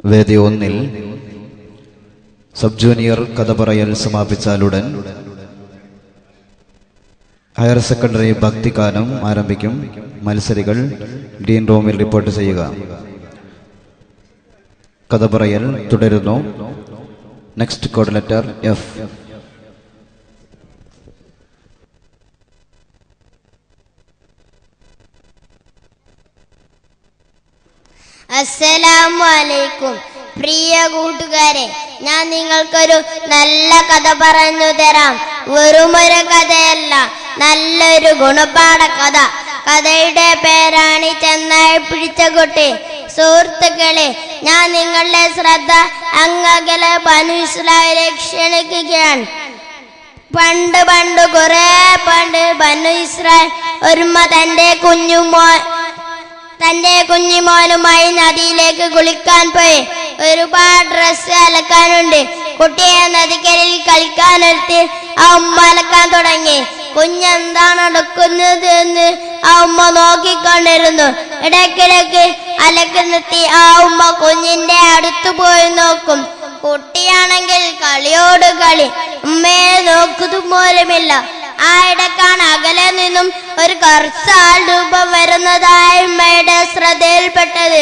വേദി ഒന്നിൽ sub junior കഥ പറയൽ സമാപിച്ചാലുടൻ ഹയർ സെക്കൻഡറി ഭക്തിഗാനം ആരംഭിക്കും മത്സരികൾ ഗ്രീൻ റൂമിൽ റിപ്പോർട്ട് ചെയ്യുക കഥ പറയൽ തുടരുന്നു നെക്സ്റ്റ് കോഡ് ലെറ്റർ എഫ് അസ്സലാമു അലൈക്കും പ്രിയ കൂട്ടുകാരെ ഞാൻ നിങ്ങൾക്കൊരു നല്ല കഥ പറഞ്ഞു തരാം വെറുമൊരു കഥയല്ല നല്ലൊരു ഗുണപാഠ കഥ കഥയുടെ പേരാണ് ചെന്നായി പിടിച്ച കുട്ടി സുഹൃത്തുക്കളെ ഞാൻ നിങ്ങളുടെ ശ്രദ്ധ അങ്ങകലെ ബനുസ്ലാവിലെ ക്ഷണിക്കുകയാണ് പണ്ട് പണ്ട് കുറെ പണ്ട് ബനു ഇസ്രായേൽ ഒരുമ തന്റെ കുഞ്ഞുമോ തന്റെ കുഞ്ഞുമോനുമായി നദിയിലേക്ക് കുളിക്കാൻ പോയി ഒരുപാട് ഡ്രസ്സ് അലക്കാനുണ്ട് കുട്ടിയെ നദിക്കരയിൽ കളിക്കാനെടുത്ത് ആ ഉമ്മ അലക്കാൻ തുടങ്ങി കുഞ്ഞെന്താണ് നടക്കുന്നത് എന്ന് ആ ഉമ്മ നോക്കിക്കൊണ്ടിരുന്നു ഇടയ്ക്കിടയ്ക്ക് അലക്കുന്നെത്തി ആ ഉമ്മ കുഞ്ഞിന്റെ അടുത്ത് പോയി നോക്കും കുട്ടിയാണെങ്കിൽ കളിയോട് കളി ഉമ്മയെ നോക്കുന്നതും പോലുമില്ല ആ ഇടക്കാണ് അകലെ നിന്നും ഒരു കറുത്ത ആൾ രൂപം വരുന്നതായി ഉമ്മയുടെ ശ്രദ്ധയിൽപ്പെട്ടത്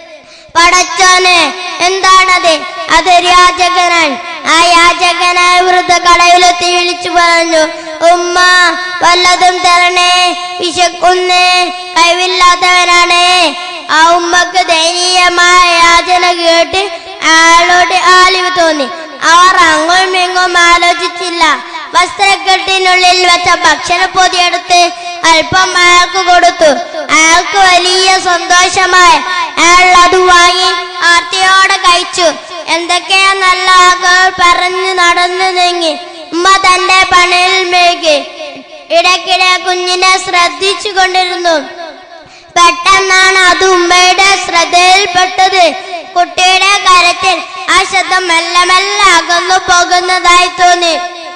പടച്ചോനെ എന്താണത് അതൊരു യാചകനാണ് ആ യാചകനായ വൃദ്ധ കടവിലെത്തി വിളിച്ചു പറഞ്ഞു ഉമ്മ വല്ലതും തരണേ വിശക്കുന്നേ കഴിവില്ലാത്തവനാണേ ആ ഉമ്മക്ക് ദയനീയമായ യാചന കേട്ട് അയാളോട് ആലിവ് തോന്നി അവർ അങ്ങും ഇങ്ങും ആലോചിച്ചില്ല വസ്ത്രക്കെട്ടിനുള്ളിൽ വെച്ച ഭക്ഷണപ്പൊതിയെടുത്ത് അല്പം അയാൾക്ക് കൊടുത്തു അയാൾക്ക് വലിയ സന്തോഷമായി അയാൾ അത് വാങ്ങി ആർത്തിയോടെ കഴിച്ചു എന്തൊക്കെയാ നല്ല ആളുകൾ പറഞ്ഞു നടന്നു നീങ്ങി ഉമ്മ തന്റെ പണിയിൽ മേകി ഇടയ്ക്കിടെ കുഞ്ഞിനെ ശ്രദ്ധിച്ചു കൊണ്ടിരുന്നു പെട്ടെന്നാണ് അത് ഉമ്മയുടെ ശ്രദ്ധയിൽപ്പെട്ടത് കുട്ടിയുടെ കരത്തിൽ ആ ശബ്ദം മെല്ലെ മെല്ലെ അകന്നു പോകുന്നതായി തോന്നി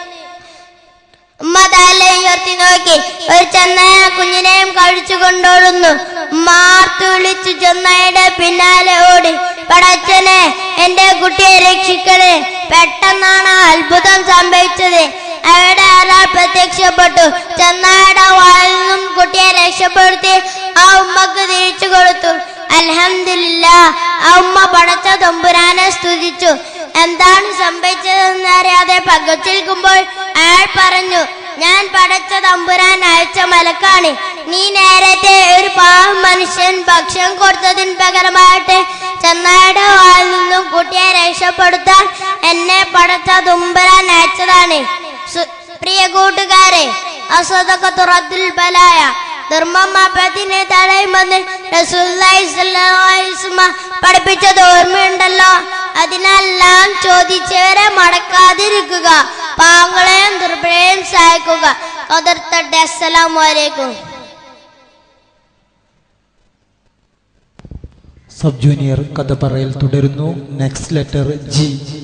ഉമ്മ തല ഉയർത്തി നോക്കി ഒരു ചെന്നായ കുഞ്ഞിനെയും കഴിച്ചു കൊണ്ടോടുന്നു മാർത്തു വിളിച്ചു ചെന്നായുടെ പിന്നാലെ ഓടി പടച്ചനെ എന്റെ കുട്ടിയെ രക്ഷിക്കണേ പെട്ടെന്നാണ് ആ അത്ഭുതം സംഭവിച്ചത് അവിടെ ഒരാൾ പ്രത്യക്ഷപ്പെട്ടു ചെന്നായുടെ വായിൽ നിന്നും കുട്ടിയെ രക്ഷപ്പെടുത്തി ആ ഉമ്മക്ക് തിരിച്ചു കൊടുത്തു അൽഹംദുലില്ല ആ ഉമ്മ പടച്ച തമ്പുരാനെ സ്തുതിച്ചു എന്താണ് സംഭവിച്ചതെന്ന് അറിയാതെ പകച്ചിരിക്കുമ്പോൾ അയാൾ പറഞ്ഞു ഞാൻ പടച്ച തമ്പുരാൻ അയച്ച മലക്കാണ് നീ നേരത്തെ ഒരു പാവം മനുഷ്യൻ ഭക്ഷണം കൊടുത്തതിന് പകരമായിട്ട് ചെന്നായുടെ വായിൽ നിന്നും കുട്ടിയെ രക്ഷപ്പെടുത്താൻ എന്നെ പടച്ച തുമ്പുരാൻ അയച്ചതാണ് സു- പ്രിയ കൂട്ടുകാരെ അസതൊക്കെ തുറത്തിൽ ബലായ ധർമ്മമാപ്പത്തിന് തടയുമെന്ന് റസൂലുള്ളാഹി സ്വല്ലല്ലാഹു അലൈഹി വസല്ലം പഠിപ്പിച്ചത് ഓർമ്മയുണ്ടല്ലോ അതിനാൽ നാം ചോദിച്ചവരെ മടക്കാതിരിക്കുക പാവങ്ങളെയും ദുർബലരെയും സഹായിക്കുക കതിർത്തട്ടെ അസ്സലാമു അലൈക്കും സബ് ജൂനിയർ കഥ പറയൽ തുടരുന്നു നെക്സ്റ്റ് ലെറ്റർ ജി